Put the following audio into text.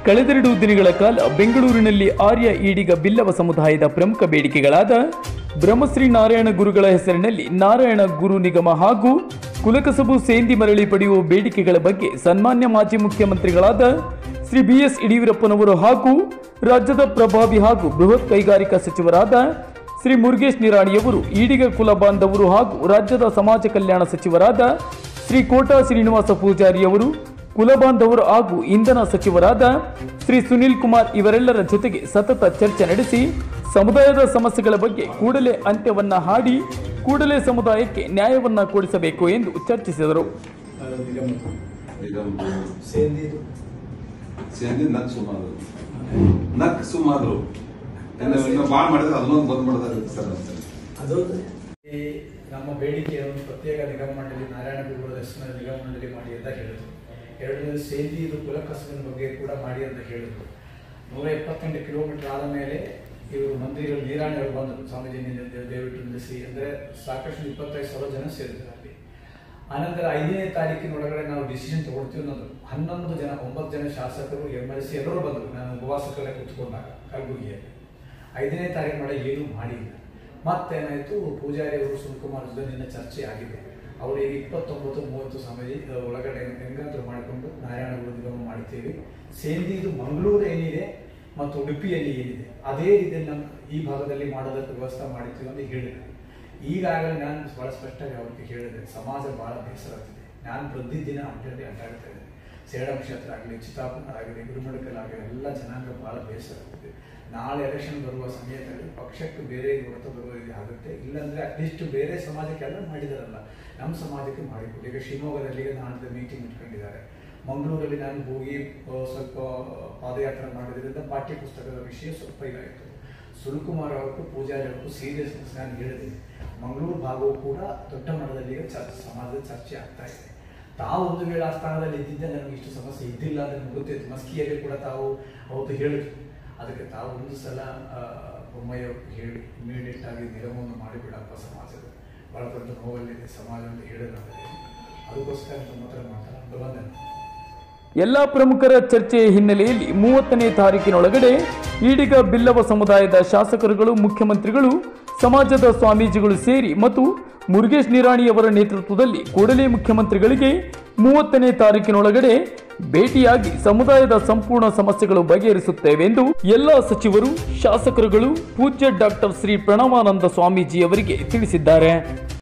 ಕಳೆದೆರಡು ದಿನಗಳ ಕಾಲ ಬೆಂಗಳೂರಿನಲ್ಲಿ ಆರ್ಯ ಈಡಿಗ ಬಿಲ್ಲವ ಸಮುದಾಯದ ಪ್ರಮುಖ ಬೇಡಿಕೆಗಳಾದ ಬ್ರಹ್ಮಶ್ರೀ ನಾರಾಯಣ ಗುರುಗಳ ಹೆಸರಿನಲ್ಲಿ ನಾರಾಯಣ ಗುರು ನಿಗಮ ಹಾಗೂ ಕುಲಕಸಬು ಸೇಂದಿ ಮರಳಿ ಪಡೆಯುವ ಬೇಡಿಕೆಗಳ ಬಗ್ಗೆ ಸನ್ಮಾನ್ಯ ಮಾಜಿ ಮುಖ್ಯಮಂತ್ರಿಗಳಾದ ಶ್ರೀ ಬಿ ಎಸ್ ಯಡಿಯೂರಪ್ಪನವರು ಹಾಗೂ ರಾಜ್ಯದ ಪ್ರಭಾವಿ ಹಾಗೂ ಬೃಹತ್ ಕೈಗಾರಿಕಾ ಸಚಿವರಾದ ಶ್ರೀ ಮುರುಗೇಶ್ ನಿರಾಣಿಯವರು ಈಡಿಗ ಕುಲ ಬಾಂಧವರು ಹಾಗೂ ರಾಜ್ಯದ ಸಮಾಜ ಕಲ್ಯಾಣ ಸಚಿವರಾದ ಶ್ರೀ ಕೋಟಾ ಶ್ರೀನಿವಾಸ ಪೂಜಾರಿಯವರು ಕುಲಬಾಂಧವರು ಹಾಗೂ ಇಂಧನ ಸಚಿವರಾದ ಶ್ರೀ ಸುನಿಲ್ ಕುಮಾರ್ ಇವರೆಲ್ಲರ ಜೊತೆಗೆ ಸತತ ಚರ್ಚೆ ನಡೆಸಿ ಸಮುದಾಯದ ಸಮಸ್ಯೆಗಳ ಬಗ್ಗೆ ಕೂಡಲೇ ಅಂತ್ಯವನ್ನ ಹಾಡಿ ಕೂಡಲೇ ಸಮುದಾಯಕ್ಕೆ ನ್ಯಾಯವನ್ನ ಕೊಡಿಸಬೇಕು ಎಂದು ಚರ್ಚಿಸಿದರು ನಿಗಮ ಸೇಂದಿದು ಸೇರಿ ನಕ್ ಸುಮಾರು ನಕ್ ಸುಮಾರು ಬಾಳ್ ಮಾಡಿದ್ರೆ ಅದನ್ನೊಂದು ಬಂದ್ ಮಾಡಿದಾರೆ ಸರ್ ಅಂತ ಅದು ಈ ನಮ್ಮ ಬೇಡಿಕೆಯನ್ನು ಪ್ರತ್ಯೇಕ ನಿಗಮ ಮಂಡಳಿ ನಾರಾಯಣ ಗುರುಗಳ ಹೆಸರಿನಲ್ಲಿ ನಿಗಮ ಮಂಡಳಿ ಮಾಡಿ ಅಂತ ಹೇಳಿದ್ರು ಎರಡನೇದು ಸೇಂದಿ ಇದು ಕುಲಕಸಬಿನ ಬಗ್ಗೆ ಕೂಡ ಮಾಡಿ ಅಂತ ಹೇಳಿದ್ರು ನೂರ ಎಪ್ಪತ್ತೆಂಟು ಕಿಲೋಮೀಟರ್ ಆದ ಮೇಲೆ ಇವರು ಮಂದಿರಗಳು ನೀರಾಣಿ ಅವರು ಬಂದರು ಸ್ವಾಮೀಜಿ ನಿನ್ನೆ ದೇ- ದಯವಿಟ್ಟು ನಿಲ್ಲಿಸಿ ಅಂದರೆ ಸಾಕಷ್ಟು ಇಪ್ಪತ್ತೈದು ಸಾವಿರ ಜನ ಸೇರಿದ್ರು ಅಲ್ಲಿ ಆನಂತರ ಐದನೇ ತಾರೀಕಿನೊಳಗಡೆ ನಾವು ಡಿಸಿಷನ್ ತಗೊಳ್ತೀವಿ ಅನ್ನೋದು ಹನ್ನೊಂದು ಜನ ಒಂಬತ್ತು ಜನ ಶಾಸಕರು ಎಮ್ ಎಲ್ ಸಿ ಎಲ್ಲರೂ ಬಂದರು ನಾನು ಉಪವಾಸಕ್ಕೆಲ್ಲ ಕೂತ್ಕೊಂಡಾಗ ಕಲಬುರಗಿಯಲ್ಲಿ ಐದನೇ ತಾರೀಕಿನೊಳಗೆ ಏನೂ ಮಾಡಿಲ್ಲ ಮತ್ತೇನಾಯಿತು ಪೂಜಾರಿ ಅವರು ಸುನಿಲ್ಕುಮಾರ್ ಜೊತೆ ನಿನ್ನೆ ಚರ್ಚೆ ಆಗಿದೆ ಅವರಿಗೆ ಇಪ್ಪತ್ತೊಂಬತ್ತು ಮೂವತ್ತು ಸಮಯ ಒಳಗಡೆ ಹೆಂಗಾದ್ರೂ ಮಾಡಿಕೊಂಡು ನಾರಾಯಣ ಗುರು ನಿಗಮ ಮಾಡ್ತೀವಿ ಸೇಂದಿ ಇದು ಮಂಗಳೂರು ಏನಿದೆ ಮತ್ತು ಉಡುಪಿಯಲ್ಲಿ ಏನಿದೆ ಅದೇ ರೀತಿಯಲ್ಲಿ ನಮ್ಮ ಈ ಭಾಗದಲ್ಲಿ ಮಾಡೋದಕ್ಕೆ ವ್ಯವಸ್ಥೆ ಮಾಡಿರ್ತೀವಿ ಅಂತ ಹೇಳಿದ್ರು ಈಗಾಗಲೇ ನಾನು ಬಹಳ ಸ್ಪಷ್ಟವಾಗಿ ಅವ್ರಿಗೆ ಹೇಳಿದೆ ಸಮಾಜ ಬಹಳ ಬೇಸರ ಆಗ್ತಿದೆ ನಾನು ಪ್ರತಿದಿನ ಅಡ್ಡಾಡಿ ಅಡ್ಡಾಡ್ತಾ ಇದ್ದೇನೆ ಸೇಡಂ ಕ್ಷೇತ್ರ ಆಗಲಿ ಚಿತ್ತಾಪುರ ಆಗಲಿ ಗುರುಮಡಕಲ್ ಆಗಲಿ ಎಲ್ಲ ಜನಾಂಗ ಬಹಳ ಬೇಸರ ಆಗ್ತಿದೆ ನಾಳೆ ಎಲೆಕ್ಷನ್ ಬರುವ ಸಮಯದಲ್ಲಿ ಪಕ್ಷಕ್ಕೆ ಬೇರೆ ಹೊರತು ಬರುವ ಇದು ಆಗುತ್ತೆ ಇಲ್ಲಾಂದ್ರೆ ಅಟ್ಲೀಸ್ಟ್ ಬೇರೆ ಸಮಾಜಕ್ಕೆಲ್ಲ ಮಾಡಿದಾರಲ್ಲ ನಮ್ಮ ಸಮಾಜಕ್ಕೆ ಮಾಡಿಕೊಡಿ ಈಗ ಶಿವಮೊಗ್ಗದಲ್ಲಿ ನಾಳೆ ಮೀಟಿಂಗ್ ಇಟ್ಕೊಂಡಿದ್ದಾರೆ ಮಂಗಳೂರಲ್ಲಿ ನಾನು ಹೋಗಿ ಆ, ಸ್ವಲ್ಪ ಪಾದಯಾತ್ರೆ ಮಾಡೋದ್ರಿಂದ ಪಾಠ್ಯ ಪುಸ್ತಕದ ವಿಷಯ ಸ್ವಲ್ಪ ಇದಾಯಿತು ಸುನಿಲ್ಕುಮಾರ್ ಅವ್ರಿಗೂ ಪೂಜಾರಿ ಅವ್ರಿಗೂ ಸೀರಿಯಸ್ನೆಸ್ ನಾನು ಹೇಳಿದ್ದೀನಿ ಮಂಗಳೂರು ಭಾಗವು ಕೂಡ ದೊಡ್ಡ ಮಟ್ಟದಲ್ಲಿ ಈಗ ಚರ್ಚೆ ಸಮಾಜದ ಚರ್ಚೆ ಆಗ್ತಾ ಇದೆ ತಾವು ಒಂದು ವೇಳೆ ಆ ಸ್ಥಾನದಲ್ಲಿ ಇದ್ದಿದ್ದೆ ನನಗೆ ಇಷ್ಟು ಸಮಸ್ಯೆ ಇದ್ದಿಲ್ಲ ಅಂತ ನನಗೆ ಗೊತ್ತಿತ್ತು ಮಸ್ಕಿಯಲ್ಲಿ ಕೂಡ ತಾವು ಅವತ್ತು ಹೇಳಿದ್ರು ಅದಕ್ಕೆ ತಾವು ಒಂದು ಸಲ ಆ, ಬೊಮ್ಮಾಯಿ ಅವ್ರಿಗೆ ಹೇಳಿ ಇಮಿಡಿಯೇಟ್ ಆಗಿ ನಿಗಮವನ್ನು ಮಾಡಿಬಿಡಪ್ಪ ಸಮಾಜದ ಬಹಳ ದೊಡ್ಡ ನೋವಲ್ಲಿದೆ ಸಮಾಜ ಅಂತ ಹೇಳಿದ್ರೆ ಅದಕ್ಕೋಸ್ಕರ ತಮ್ಮ ಹತ್ರ ಮಾತಾಡೋದು ಬಂದೆ ನಾನು. ಎಲ್ಲ ಪ್ರಮುಖರ ಚರ್ಚೆಯ ಹಿನ್ನೆಲೆಯಲ್ಲಿ ಮೂವತ್ತನೇ ತಾರೀಕಿನೊಳಗಡೆ ಈಡಿಗ ಬಿಲ್ಲವ ಸಮುದಾಯದ ಶಾಸಕರುಗಳು ಮುಖ್ಯಮಂತ್ರಿಗಳು ಸಮಾಜದ ಸ್ವಾಮೀಜಿಗಳು ಸೇರಿ ಮತ್ತು ಮುರುಗೇಶ್ ನಿರಾಣಿಯವರ ನೇತೃತ್ವದಲ್ಲಿ ಕೂಡಲೇ ಮುಖ್ಯಮಂತ್ರಿಗಳಿಗೆ ಮೂವತ್ತನೇ ತಾರೀಕಿನೊಳಗಡೆ ಭೇಟಿಯಾಗಿ ಸಮುದಾಯದ ಸಂಪೂರ್ಣ ಸಮಸ್ಯೆಗಳು ಬಗೆಹರಿಸುತ್ತೇವೆ ಎಂದು ಎಲ್ಲ ಸಚಿವರು ಶಾಸಕರುಗಳು ಪೂಜ್ಯ ಡಾಕ್ಟರ್ ಶ್ರೀ ಪ್ರಣವಾನಂದ ಸ್ವಾಮೀಜಿಯವರಿಗೆ ತಿಳಿಸಿದ್ದಾರೆ